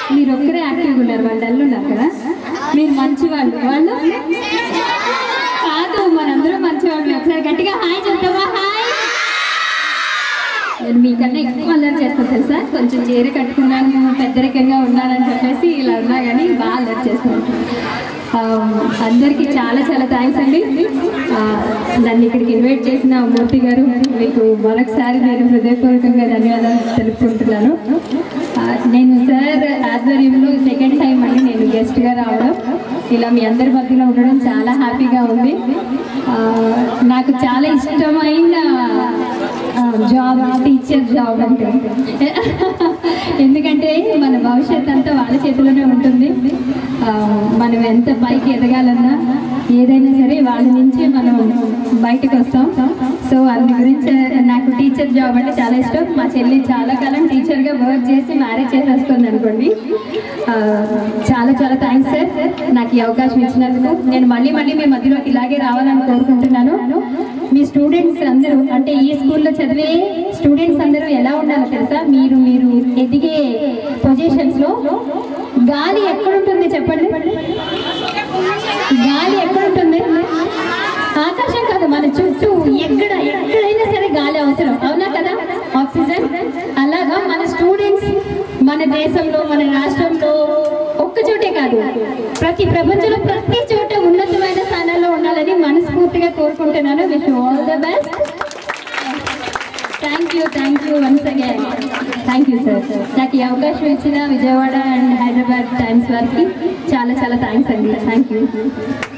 మీరు ఒక్కరే యాక్టివ్గా ఉన్నారు వాళ్ళు డల్ ఉన్నారు కదా మీరు మంచి వాళ్ళు వాళ్ళు కాదు మనందరం మంచి వాళ్ళు ఒకసారి గట్టిగా హాయ్ చెప్తావా హాయ్ నేను మీకన్నా ఎక్కువ అల్లరి చేస్తాను తెలుసా కొంచెం చీర కట్టుకున్నాను పెద్దరికంగా ఉన్నానని చెప్పేసి ఇలా ఉన్నా కానీ బాగా అల్లరి చేస్తాను ఆ, అందరికీ చాలా చాలా థ్యాంక్స్ అండి ఆ, నన్ను ఇక్కడికి ఇన్వైట్ చేసిన మూర్తి గారు మీకు మరొకసారి నేను హృదయపూర్వకంగా ధన్యవాదాలు తెలుపుకుంటున్నాను ఆ, నేను సార్ ఆధ్వర్యంలో సెకండ్ టైం అండి నేను గెస్ట్గా రావడం ఇలా మీ అందరి మధ్యలో ఉండడం చాలా హ్యాపీగా ఉంది ఆ, నాకు చాలా ఇష్టమైన ఆ, జాబ్ టీచర్ జాబ్ అంటే ఎందుకంటే మన భవిష్యత్ అంతా వాళ్ళ చేతిలోనే ఉంటుంది ఆ, మనం ఎంత పైకి ఎదగాలన్నా ఏదైనా సరే వాళ్ళ నుంచి మనం బయటకు వస్తాం సో అందు గురించి నాకు టీచర్ జాబ్ అంటే చాలా ఇష్టం మా చెల్లి చాలా కాలం టీచర్గా వర్క్ చేసి మ్యారేజ్ చేసేస్తుంది అనుకోండి ఆ, చాలా చాలా థ్యాంక్స్ సార్ నాకు ఈ అవకాశం ఇచ్చినందుకు నేను మళ్ళీ మళ్ళీ మీ మధ్యలోకి ఇలాగే రావాలని కోరుకుంటున్నాను మీ స్టూడెంట్స్ అందరూ అంటే ఈ స్కూల్లో చదివే స్టూడెంట్స్ అందరూ ఎలా ఉండాలో తెలుసా మీరు మీరు ఎదిగే పొజిషన్స్లో గాలి ఎక్కడుంటుంది చెప్పండి గాలి ఎక్కడుంటుంది ఆకాశం కాదు మన చుట్టూ ఎక్కడ ఎక్కడైనా సరే గాలి అవసరం అవునా కదా ఆక్సిజన్ అలాగా మన స్టూడెంట్స్ మన దేశంలో మన రాష్ట్రంలో ఒక్క చోటే కాదు ప్రతి ప్రపంచంలో ప్రతి చోట ఉన్నతమైన స్థానాల్లో ఉండాలని మనస్ఫూర్తిగా కోరుకుంటున్నాను wish all the best thank you thank you once again thank you sir నాకు ఈ అవకాశం ఇచ్చిన విజయవాడ అండ్ హైదరాబాద్ టైమ్స్ వారికి చాలా చాలా థ్యాంక్స్ అండి థ్యాంక్ యూ